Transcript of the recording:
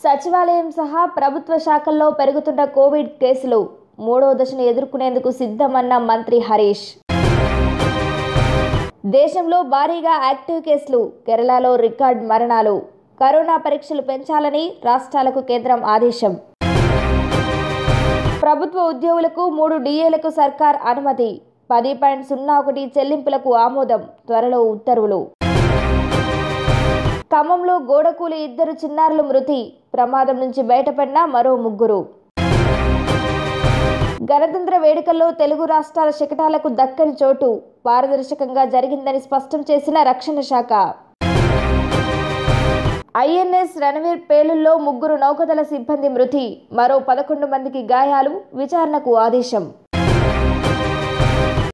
సచివాలయం సహా ప్రభుత్వ శాఖల్లో పెరుగుతున్న కోవిడ్ కేసులు మూడో దశను ఎదుర్కొనేందుకు సిద్ధమన్న మంత్రి హరీష్ దేశంలో భారీగా యాక్టివ్ కేసులు కేరళలో రికార్డ్ మరణాలు కరోనా పరీక్షలు పెంచాలని రాష్ట్రాలకు కేంద్రం ఆదేశం ప్రభుత్వ ఉద్యోగులకు మూడు డిఏలకు సర్కార్ అనుమతి పది పాయింట్ సున్నా ఒకటి చెల్లింపులకు ఆమోదం త్వరలో ఉత్తర్వులు ఖమ్మంలో గోడకూలి ఇద్దరు చిన్నారులు మృతి ప్రమాదం నుంచి బయటపడిన మరో ముగ్గురు గణతంత్ర వేడుకల్లో తెలుగు రాష్ట్రాల శకటాలకు దక్కని చోటు పారదర్శకంగా జరిగిందని స్పష్టం చేసిన రక్షణ శాఖ ఐఎన్ఎస్ రణవీర్ పేలుల్లో ముగ్గురు నౌకదళ సిబ్బంది మృతి మరో పదకొండు మందికి గాయాలు విచారణకు ఆదేశం